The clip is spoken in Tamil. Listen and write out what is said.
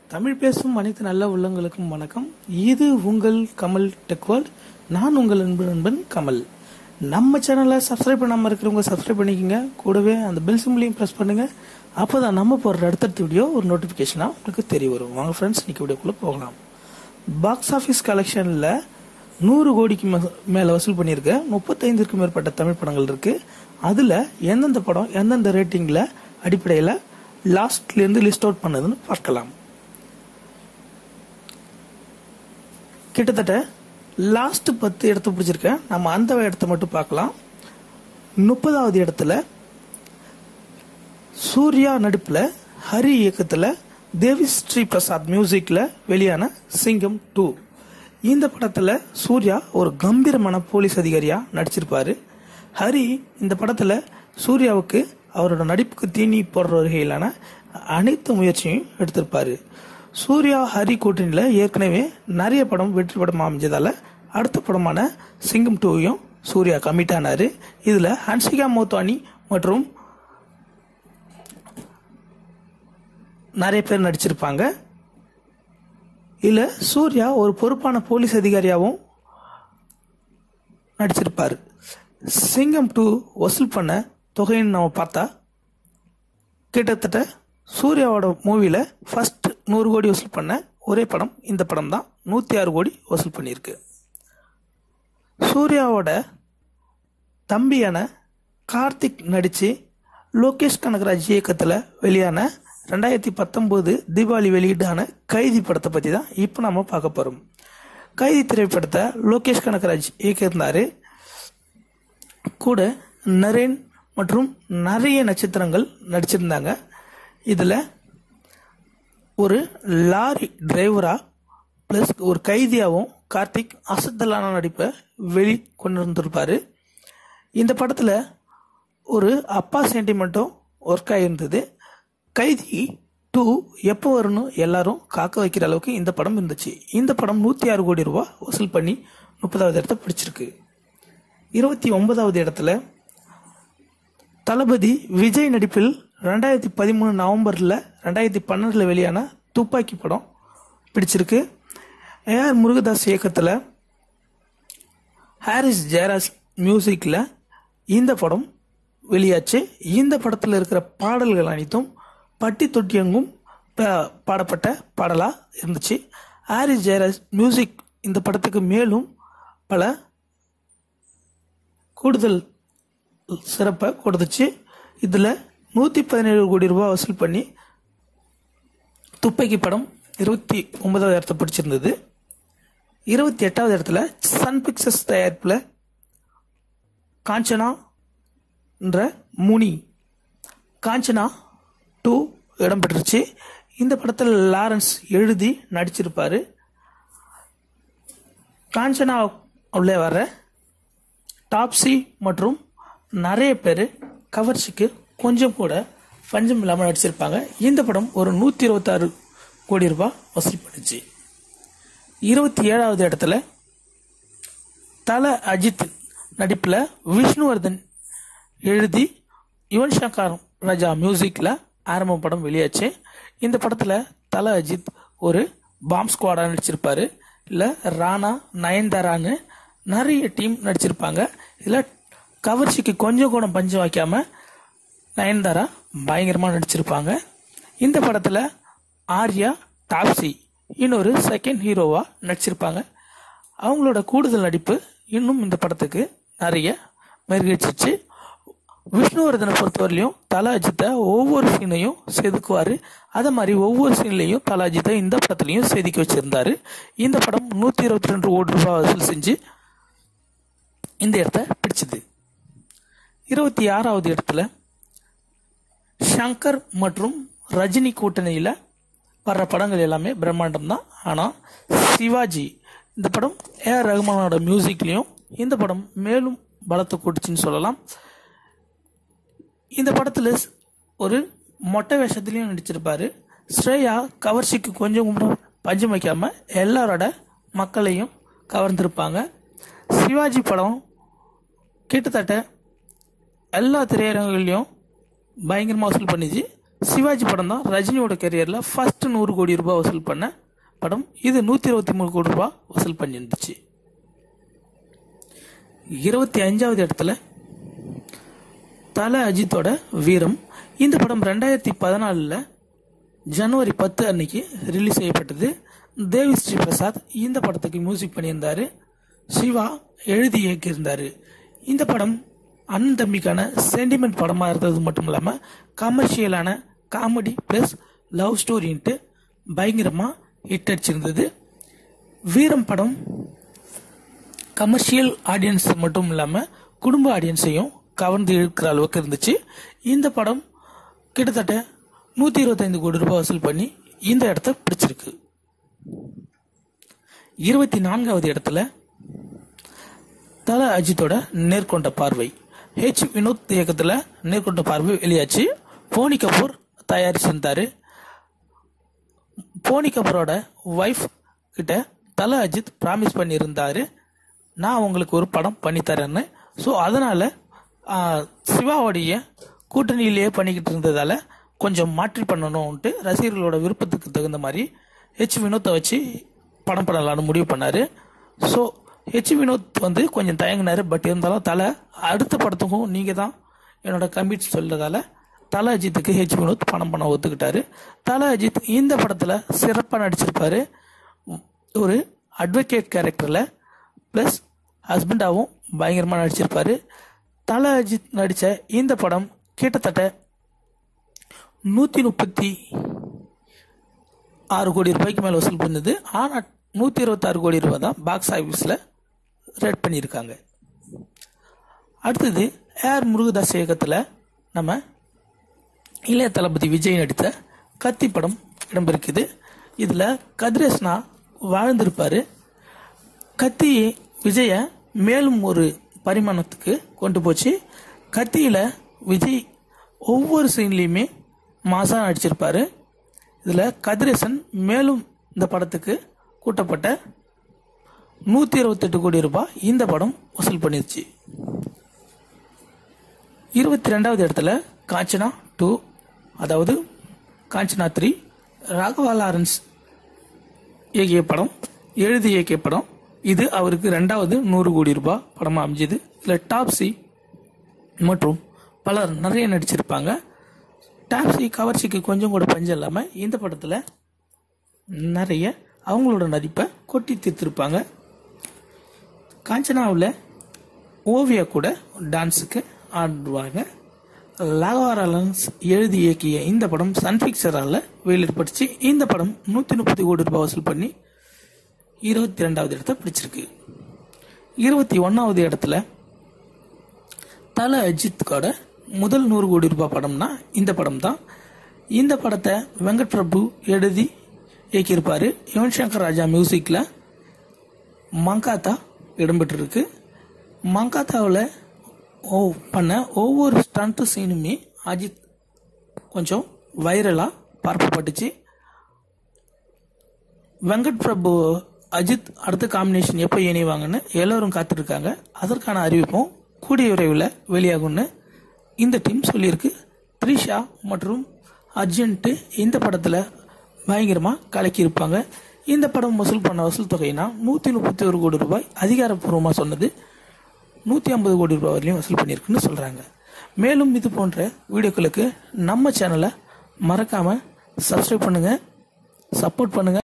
தமிழ் பேசும் அனைத்து நல்ல உள்ளங்களுக்கும் வணக்கம் இது உங்கள் கமல் டெக் வேர்ல்ட் நான் உங்கள் அன்பு நண்பன் கமல் நம்ம சேனலை சப்ஸ்கிரைப் பண்ணாமல் இருக்கிறவங்க சப்ஸ்கிரைப் பண்ணிக்கோங்க கூடவே அந்த பெல் சிம்பிளையும் ப்ரெஸ் பண்ணுங்க அப்போ தான் நம்ம போடுற அடுத்தடுத்த வீடியோ ஒரு நோட்டிஃபிகேஷனாக உங்களுக்கு தெரிய வரும் வாங்க ஃப்ரெண்ட்ஸ் இன்னைக்கு வீடியோக்குள்ளே போகலாம் பாக்ஸ் ஆஃபீஸ் கலெக்ஷனில் நூறு கோடிக்கு மே- மேல வசூல் பண்ணியிருக்க முப்பத்தைந்திற்கும் மேற்பட்ட தமிழ் படங்கள் இருக்கு அதுல எந்தெந்த படம் எந்தெந்த ரேட்டிங்ல அடிப்படையில் லாஸ்ட்ல இருந்து லிஸ்ட் அவுட் பண்ணதுன்னு பார்க்கலாம் கிட்டத்தட்ட லாஸ்ட் பத்து இடத்த பிடிச்சிருக்கேன் நம்ம அந்த இடத்த மட்டும் பார்க்கலாம் முப்பதாவது இடத்துல சூர்யா நடிப்புல ஹரி இயக்கத்துல தேவி ஸ்ரீ பிரசாத் மியூசிக்ல வெளியான சிங்கம் டூ இந்த படத்துல சூர்யா ஒரு கம்பீரமான போலீஸ் அதிகாரியா நடிச்சிருப்பாரு ஹரி இந்த படத்துல சூர்யாவுக்கு அவரோட நடிப்புக்கு தீனி போடுற வகையிலான அனைத்து முயற்சியும் எடுத்திருப்பாரு சூர்யா ஹரி கூட்டணியில ஏற்கனவே நிறைய படம் வெற்றி படம் அமைஞ்சதால அடுத்த படமான சிங்கம் டூவையும் சூர்யா கமிட் ஆனாரு இதுல ஹன்சிகா மோத்வானி மற்றும் நிறைய பேர் நடிச்சிருப்பாங்க இல்ல சூர்யா ஒரு பொறுப்பான போலீஸ் அதிகாரியாவும் நடிச்சிருப்பாரு சிங்கம் டூ வசூல் பண்ண தொகைன்னு நம்ம பார்த்தா கிட்டத்தட்ட சூர்யாவோட மூவில ஃபர்ஸ்ட் நூறு கோடி வசூல் பண்ண ஒரே படம் இந்த படம் தான் நூத்தி ஆறு கோடி வசூல் பண்ணியிருக்கு சூர்யாவோட தம்பியான கார்த்திக் நடிச்சு லோகேஷ் கனகராஜ் இயக்கத்தில் வெளியான ரெண்டாயிரத்தி பத்தொம்போது தீபாவளி வெளியீடான கைதி படத்தை பற்றி தான் இப்போ நம்ம பார்க்க போகிறோம் கைதி திரைப்படத்தை லோகேஷ் கனகராஜ் இயக்கியிருந்தாரு கூட நரேன் மற்றும் நிறைய நட்சத்திரங்கள் நடிச்சிருந்தாங்க இதில் ஒரு லாரி டிரைவரா ப்ளஸ் ஒரு கைதியாகவும் கார்த்திக் அசத்தலான நடிப்பை வெளி கொண்டு வந்திருப்பாரு இந்த படத்தில் ஒரு அப்பா சென்டிமெண்ட்டும் ஒர்க் ஆகியிருந்தது கைதி டூ எப்போ வரும்னு எல்லாரும் காக்க வைக்கிற அளவுக்கு இந்த படம் இருந்துச்சு இந்த படம் நூற்றி ஆறு கோடி ரூபாய் வசூல் பண்ணி முப்பதாவது இடத்த பிடிச்சிருக்கு இருபத்தி ஒன்பதாவது இடத்துல தளபதி விஜய் நடிப்பில் ரெண்டாயிரத்தி பதிமூணு நவம்பரில் ரெண்டாயிரத்தி பன்னெண்டில் வெளியான துப்பாக்கி படம் பிடிச்சிருக்கு ஏஆர் முருகதாஸ் இயக்கத்தில் ஹாரிஸ் ஜெயராஜ் மியூசிக்கில் இந்த படம் வெளியாச்சு இந்த படத்தில் இருக்கிற பாடல்கள் அனைத்தும் பட்டி தொட்டியங்கும் பா- பாடப்பட்ட பாடலாக இருந்துச்சு ஹாரிஸ் ஜெயராஜ் மியூசிக் இந்த படத்துக்கு மேலும் பல கூடுதல் சிறப்பை கொடுத்துச்சு இதில் நூற்றி பதினேழு கோடி ரூபாய் வசூல் பண்ணி துப்பாக்கி படம் இருபத்தி ஒன்பதாவது இடத்த பிடிச்சிருந்தது இருபத்தி எட்டாவது இடத்துல சன் பிக்சர்ஸ் தயாரிப்பில் காஞ்சனா என்ற முனி காஞ்சனா டூ இடம்பெற்றுச்சு இந்த படத்தில் லாரன்ஸ் எழுதி நடிச்சிருப்பாரு காஞ்சனா உள்ளே வர டாப்ஸி மற்றும் நிறைய பேர் கவர்ச்சிக்கு கொஞ்சம் கூட பஞ்சம் இல்லாமல் நடிச்சிருப்பாங்க இந்த படம் ஒரு நூற்றி இருபத்தாறு கோடி ரூபாய் வசூல் பண்ணுச்சு இருபத்தி ஏழாவது இடத்துல தல அஜித் நடிப்பில் விஷ்ணுவர்தன் எழுதி யுவன் சங்கர் ராஜா மியூசிக்கில் ஆரம்ப படம் வெளியாச்சு இந்த படத்தில் தல அஜித் ஒரு பாம் ஸ்குவாடாக நடிச்சிருப்பாரு இல்லை ராணா நயன்தாரான்னு நிறைய டீம் நடிச்சிருப்பாங்க இதில் கவர்ச்சிக்கு கொஞ்சம் கூட பஞ்சம் வைக்காம நயன்தாரா பயங்கரமாக நடிச்சிருப்பாங்க இந்த படத்தில் ஆர்யா டாப்ஸி இன்னொரு செகண்ட் ஹீரோவா நடிச்சிருப்பாங்க அவங்களோட கூடுதல் நடிப்பு இன்னும் இந்த படத்துக்கு நிறைய மெருகேச்சிச்சு விஷ்ணுவர்தனை பொறுத்தவரையிலையும் தல அஜித்தை ஒவ்வொரு சீனையும் செதுக்குவார் அதே மாதிரி ஒவ்வொரு சீன்லையும் தல அஜித்தை இந்த படத்துலையும் செதுக்கி வச்சிருந்தாரு இந்த படம் நூற்றி இருபத்தி ரெண்டு கோடி ரூபாய் வசூல் செஞ்சு இந்த இடத்த பிடிச்சது இருபத்தி ஆறாவது இடத்துல ஷங்கர் மற்றும் ரஜினி கூட்டணியில் வர்ற படங்கள் எல்லாமே பிரம்மாண்டம் தான் ஆனால் சிவாஜி இந்த படம் ஏஆர் ரஹ்மானோட மியூசிக்லேயும் இந்த படம் மேலும் பலத்தை கூட்டுச்சுன்னு சொல்லலாம் இந்த படத்தில் ஒரு மொட்டை வேஷத்துலையும் நடிச்சிருப்பாரு ஸ்ரேயா கவர்ச்சிக்கு கொஞ்சம் கூட பஞ்சம் வைக்காம எல்லாரோட மக்களையும் கவர்ந்திருப்பாங்க சிவாஜி படம் கிட்டத்தட்ட எல்லா திரையரங்குகள்லையும் பயங்கரமாக வசூல் பண்ணிச்சு சிவாஜி படம் தான் ரஜினியோட கெரியரில் ஃபர்ஸ்ட் நூறு கோடி ரூபாய் வசூல் பண்ண படம் இது நூற்றி இருபத்தி மூணு கோடி ரூபாய் வசூல் பண்ணியிருந்துச்சு இருபத்தி அஞ்சாவது இடத்துல தல அஜித்தோட வீரம் இந்த படம் ரெண்டாயிரத்தி பதினாலில் ஜனவரி பத்து அன்னைக்கு ரிலீஸ் செய்யப்பட்டது தேவி ஸ்ரீ பிரசாத் இந்த படத்துக்கு மியூசிக் பண்ணியிருந்தாரு சிவா எழுதி இயக்கியிருந்தாரு இந்த படம் அண்ணன் தம்பிக்கான சென்டிமெண்ட் படமாக இருந்தது மட்டும் இல்லாமல் கமர்ஷியலான காமெடி ப்ளஸ் லவ் ஸ்டோரின்ட்டு பயங்கரமாக ஹிட் அடிச்சிருந்தது வீரம் படம் கமர்ஷியல் ஆடியன்ஸ் மட்டும் இல்லாமல் குடும்ப ஆடியன்ஸையும் கவர்ந்து இழுக்கிற அளவுக்கு இருந்துச்சு இந்த படம் கிட்டத்தட்ட நூற்றி இருபத்தைந்து கோடி ரூபாய் வசூல் பண்ணி இந்த இடத்த பிடிச்சிருக்கு இருபத்தி நான்காவது இடத்துல தல அஜித்தோட நேர்கொண்ட பார்வை ஹெச் வினோத் இயக்கத்தில் நேர்கொண்ட பார்வை வெளியாச்சு போனி கபூர் தயாரிச்சிருந்தாரு போனி கபூரோட ஒய்ஃப் கிட்ட தல அஜித் ப்ராமிஸ் பண்ணியிருந்தாரு நான் உங்களுக்கு ஒரு படம் பண்ணித்தரேன்னு ஸோ அதனால ஆ, சிவாவுடைய கூட்டணியிலேயே பண்ணிக்கிட்டு இருந்ததால கொஞ்சம் மாற்றி பண்ணணும்ன்ட்டு ரசிகர்களோட விருப்பத்துக்கு தகுந்த மாதிரி ஹெச் வினோத்தை வச்சு படம் பண்ணலாம்னு முடிவு பண்ணாரு ஸோ ஹெச் வினோத் வந்து கொஞ்சம் தயங்கினாரு பட் இருந்தாலும் தலை அடுத்த படத்துக்கும் நீங்கள் தான் என்னோட கமிட் சொல்றதால தல அஜித்துக்கு ஹெச் வினோத் படம் பண்ண ஒத்துக்கிட்டாரு தல அஜித் இந்த படத்தில் சிறப்பாக நடிச்சிருப்பாரு ஒரு அட்வொகேட் கேரக்டரில் ப்ளஸ் ஹஸ்பண்டாகவும் பயங்கரமாக நடிச்சிருப்பாரு தல அஜித் நடித்த இந்த படம் கிட்டத்தட்ட நூற்றி முப்பத்தி ஆறு கோடி ரூபாய்க்கு மேலே வசூல் பண்ணுது ஆனால் நூற்றி இருபத்தாறு கோடி ரூபாய் தான் பாக்ஸ் ஆஃபீஸில் ரேட் பண்ணியிருக்காங்க அடுத்தது ஏஆர் முருகதாஸ் இயக்கத்தில் நம்ம இளைய தளபதி விஜய் நடித்த கத்தி படம் இடம்பெருக்குது இதில் கதிரேஷ்னா வாழ்ந்திருப்பாரு கத்தி விஜய மேலும் ஒரு பரிமாணத்துக்கு கொண்டு போச்சு கத்தியில் விஜய் ஒவ்வொரு சீன்லேயுமே மாசா நடிச்சிருப்பாரு இதில் கதிரேசன் மேலும் இந்த படத்துக்கு கூட்டப்பட்ட நூற்றி இருபத்தெட்டு கோடி ரூபாய் இந்த படம் வசூல் பண்ணிருச்சு இருபத்தி ரெண்டாவது இடத்துல காஞ்சனா டூ அதாவது காஞ்சனா த்ரீ ராகவா லாரன்ஸ் இயக்கிய படம் எழுதி இயக்கிய படம் இது அவருக்கு ரெண்டாவது நூறு கோடி ரூபாய் படமாக அமைஞ்சது இதில் டாப்ஸி மற்றும் பலர் நிறைய நடிச்சிருப்பாங்க டாப்ஸி கவர்ச்சிக்கு கொஞ்சம் கூட பஞ்சம் இல்லாமல் இந்த படத்தில் நிறைய அவங்களோட நடிப்பை கொட்டி தீர்த்திருப்பாங்க காஞ்சனாவில் ஓவியா கூட டான்ஸுக்கு ஆடுவாங்க லாகவாரலன்ஸ் எழுதி இயக்கிய இந்த படம் சன் பிக்சரால் வெளியிடப்பட்டுச்சு இந்த படம் நூற்றி முப்பது கோடி ரூபாய் வசூல் பண்ணி இருபத்தி ரெண்டாவது இடத்த பிடிச்சிருக்கு இருபத்தி ஒன்றாவது இடத்துல தல அஜித்துக்கோட முதல் நூறு கோடி ரூபாய் படம்னா இந்த படம் தான் இந்த படத்தை வெங்கட் பிரபு எழுதி இயக்கியிருப்பாரு யுவன் சங்கர் ராஜா மியூசிக்கில் மங்காத்தா இடம்பெற்றிருக்கு மங்காத்தாவில் ஓ பண்ண ஒவ்வொரு ஸ்டண்ட் சீனுமே அஜித் கொஞ்சம் வைரலாக பார்க்கப்பட்டுச்சு வெங்கட் பிரபு அஜித் அடுத்த காம்பினேஷன் எப்போ இணைவாங்கன்னு எல்லோரும் காத்திருக்காங்க அதற்கான அறிவிப்பும் கூடிய விரைவில் வெளியாகும்னு இந்த டீம் சொல்லியிருக்கு த்ரிஷா மற்றும் அர்ஜென்ட்டு இந்த படத்தில் பயங்கரமாக கலக்கியிருப்பாங்க இந்த படம் வசூல் பண்ண வசூல் தொகைனா நூற்றி முப்பத்தி ஒரு கோடி ரூபாய் அதிகாரப்பூர்வமாக சொன்னது நூற்றி ஐம்பது கோடி ரூபாய் வரையிலும் வசூல் பண்ணியிருக்குன்னு சொல்கிறாங்க மேலும் இது போன்ற வீடியோக்களுக்கு நம்ம சேனலை மறக்காமல் சப்ஸ்கிரைப் பண்ணுங்கள் சப்போர்ட் பண்ணுங்கள்